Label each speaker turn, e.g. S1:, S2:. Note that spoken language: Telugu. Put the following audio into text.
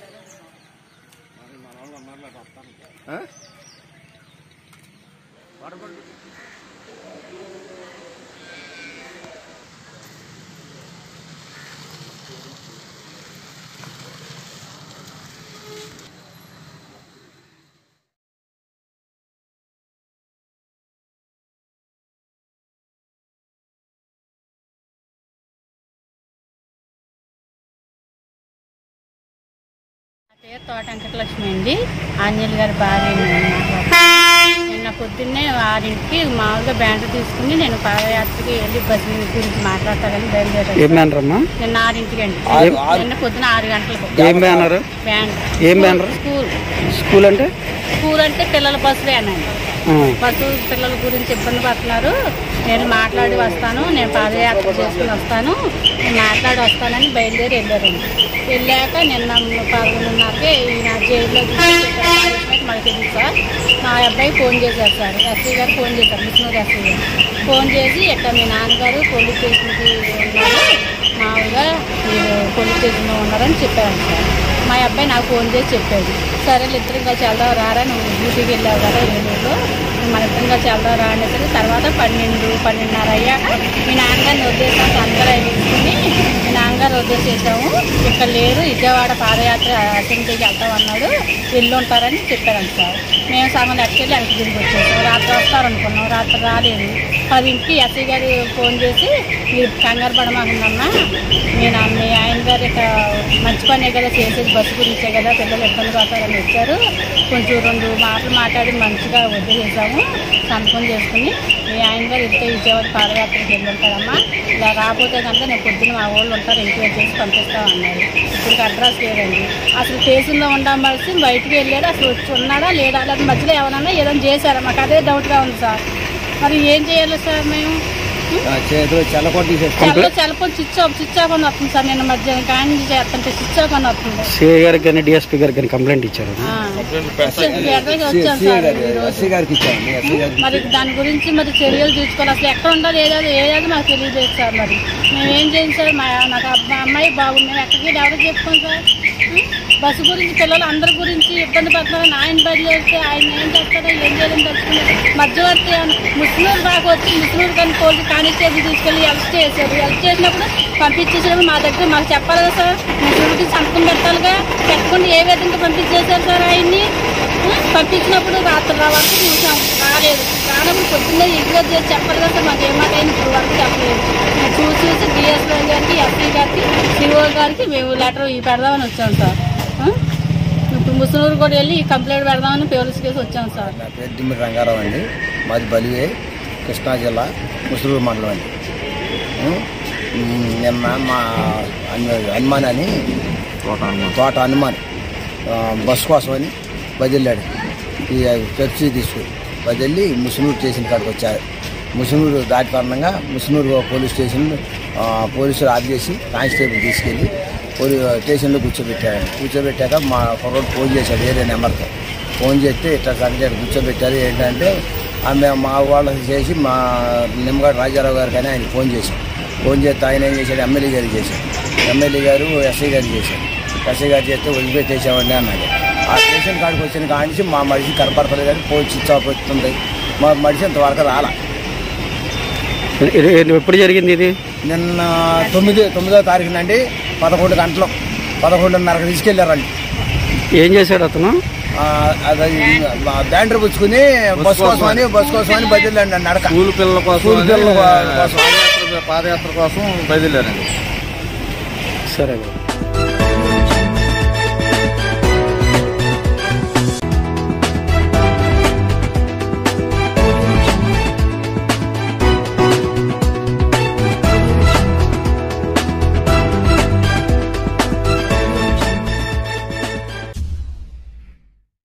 S1: ఆ?
S2: నా పేరు తోట వెంకటలక్ష్మి అండి ఆంజనేయులు గారి భార్య నిన్న పొద్దున్నే ఆరింటికి మామూలుగా బ్యాండ్ తీసుకుని నేను పాదయాత్రకి వెళ్ళి బస్సు మీద గురించి మాట్లాడతానని బయలుదేరాను
S3: ఏం బ్యానర్ అమ్మా
S2: నిన్న ఆరింటికి అండి నిన్న పొద్దున ఆరు గంటలకు
S3: ఏం బ్యానర్
S2: బ్యాండ్
S3: ఏం బ్యానర్
S2: స్కూల్
S3: స్కూల్ అంటే
S2: స్కూల్ అంటే పిల్లల బస్సు వ్యాన్ అండి
S3: ఆ,
S2: బస్సు పిల్లల గురించి ఇబ్బంది పడుతున్నారు నేను మాట్లాడి వస్తాను నేను పాదయాత్ర చేసుకుని వస్తాను నేను మాట్లాడి వస్తానని బయలుదేరి వెళ్ళారండి వెళ్ళాక నిన్న పదకొండున్నరకే ఈయన జైల్లో తీసుకొచ్చారు. మనకి తెలుసు సార్ మా అబ్బాయి ఫోన్ చేశారు సార్ ఎస్సీ గారు ఫోన్ చేశారు విష్ణువు ఎస్సీ గారు ఫోన్ చేసి ఇక్కడ మీ నాన్నగారు పోలీస్ స్టేషన్కి ఉన్నారు మామూలుగా మీరు పోలీస్ స్టేషన్లో ఉన్నారని చెప్పారు సార్ మా అబ్బాయి నాకు ఫోన్ చేసి చెప్పాడు సరే ఇద్దరం కలిసి వెళ్దాం రారా నువ్వు డ్యూటీకి వెళ్ళావు కదా ఏలూరులో మన ఇద్దరం కలిసి వెళ్దాం రా అనేసరికి తర్వాత పన్నెండు పన్నెండున్నర అయ్యాక మీ నాన్నగారిని వదిలేసాక అందరూ తీసుకుని మీ నాన్నగారు వదిలేసేసాము ఇక్కడ లేరు విజయవాడ పాదయాత్ర అసెంబ్లీకి వెళ్తాం అన్నాడు వెళ్ళి ఉంటారని చెప్పారంట సార్ మేము సగం లెక్కకెళ్ళి వెనక్కి తిరిగి వచ్చేసాం రాత్రి వస్తారనుకున్నాం రాత్రి రాలేదు పదింటికి ఎస్ఐ గారు ఫోన్ చేసి మీరు కంగారు పడమాకుందమ్మా నేను మీ ఆయన గారు ఇక మంచి పనే కదా చేసేది బస్సు గురించే కదా పిల్లలు ఇబ్బంది పడతారని వచ్చారు కొంచెం రెండు మాటలు మాట్లాడి మంచిగా వదిలేసాము సంతకం చేసుకుని మీ ఆయన గారు వెళ్తే విజయవాడ పాదయాత్రకి వెళ్ళి ఉంటారమ్మా ఇలా రాకపోతే కనుక నేను పొద్దున్న మా వాళ్ళు ఉంటారు ఎంక్వైరీ చేసి పంపిస్తాం అన్నారు ఇప్పుడు అడ్రస్ లేదండి అసలు స్టేషన్లో ఉండమలిసి బయటికి వెళ్ళాడు అసలు వచ్చి ఉన్నాడా లేడా లేదా మధ్యలో ఎవరన్నా ఏదైనా చేశారా మాకు అదే డౌట్గా ఉంది సార్ మరి ఏం చేయాలి సార్ మేము
S1: ఆ చేతిలో చెల్లకొట్టి
S2: చల్ల చల్లకొని చిచ్ ఆఫ్ చిచ్ ఆఫ్ అని వస్తుంది సార్ నిన్న మధ్యాహ్నం కాని చేస్తుంటే చిచ్ ఆఫ్ అని వస్తుంది
S3: సిఐ గారికి కానీ డిఎస్పీ గారికి కానీ కంప్లైంట్ ఇచ్చారు
S2: ఆ. ఎక్కడికి వచ్చాం
S1: ఎస్సీ
S2: సార్
S1: గారి
S2: ఈరోజు.
S1: ఎస్సీ గారికి ఇచ్చామండి ఎస్సీ గారికి
S2: మరి దాని గురించి మరి చర్యలు తీసుకోవాలి అసలు ఎక్కడ ఉండాలి ఏదాది ఏదాది మాకు తెలియలేదు సార్ మరి మేము ఏం చేయం సార్ మా నాకు అబ్బా- అమ్మాయి బాబు మేము ఎక్కడికి ఎవరికి చెప్పుకోం సార్ ఉం? బస్సు గురించి పిల్లలు అందరి గురించి ఇబ్బంది పడుతున్నారు ఆయన బదిలీ వస్తే ఆయన ఏం చేస్తారో ఏం చేయాలని తెలుసుకున్నారు మధ్యవర్తి ముస్లింలు దాకా వచ్చి ముస్లింలు కానీ పోలీసు కానిస్టేబుల్ తీసుకెళ్ళి అరెస్ట్ చేశారు అరెస్ట్ చేసినప్పుడు పంపించేసినప్పుడు మా దగ్గర మాకు చెప్పాలి కదా సార్ ముస్లింలకి సంతకం పెట్టాలిగా పెట్టకుండా ఏ విధంగా పంపించేశారు సార్ ఆయన్ని ఉం? పంపించినప్పుడు రాత్రి రా వరకు చూసాం రాలేదు రానప్పుడు పొద్దున్నే ఇంట్లో చేసి చెప్పాలి కదా సార్ మాకు ఏమాటైంది ఇప్పుడు వరకు చెప్పలేదు మేము చూసి చూసి డిఎస్ఓ గారికి ఎస్పీ గారికి సిఓ గారికి మేము లెటర్ ఇవి పెడదామని వచ్చాం సార్ ఉం? ఇప్పుడు ముసలూరు కూడా వెళ్ళి ఈ కంప్లైంట్ పెడదామని పోలీస్ కేసు వచ్చాం సార్
S1: నా పేరు దిమ్మిడి రంగారావు అండి మాది బలివే కృష్ణా జిల్లా ముసులూరు మండలం అండి ఉం? ఉం, నిన్న మా అను- హనుమాన్ అని తోట హనుమాన్ ఆ, బస్సు కోసమని బదిలాడు ఈ పెప్సీ తీసుకుని బదిలి ముసునూరు స్టేషన్ కాడికి వచ్చారు ముసునూరు దాటి కారణంగా ముసునూరు పోలీస్ స్టేషన్ ఆ, పోలీసులు ఆఫ్ చేసి కానిస్టేబుల్ తీసుకెళ్ళి పోలీ స్టేషన్లో కూర్చోబెట్టారు కూర్చోబెట్టాక మా కుర్రోడు ఫోన్ చేశాడు వేరే నెంబర్తో ఫోన్ చేస్తే ఇట్లా సంగతి కూర్చోబెట్టారు ఏంటంటే ఆమె మా వాళ్ళకి చేసి మా నిమ్మగడ్డ రాజారావు గారికి అని ఆయన ఫోన్ చేశాం ఫోన్ చేస్తే ఆయన ఏం చేశాడు ఎమ్మెల్యే గారికి చేశాడు ఎమ్మెల్యే గారు ఎస్ఐ గారికి చేశాడు ఎస్ఐ గారు చేస్తే వదిలిపెట్టేసామండి అన్నాడు ఆ స్టేషన్ కాడికి వచ్చిన కాడి నుంచి మా మనిషి కనపడతలేదు కానీ ఫోన్ స్విచ్ ఆఫ్ వస్తుంది మా మనిషి ఇంతవరకు రాలా
S3: ఇది- ఇది ఎప్పుడు జరిగింది ఇది
S1: నిన్న తొమ్మిది తొమ్మిదో తారీఖు నుండి పదకొండు గంటలు పదకొండున్నరకు తీసుకెళ్లారండి
S3: ఏం చేశాడు అతను
S1: ఆ, అది బ్యాండర్ పుచ్చుకుని బస్ కోసం అని బస్ కోసం అని బదిలండి నడక
S4: స్కూల్ పిల్లల కోసం
S1: స్కూల్ పిల్లల
S4: అని
S1: కోసం.
S4: పాదయాత్ర పాదయాత్ర కోసం బయలుదేరారండి
S3: సరే బాబు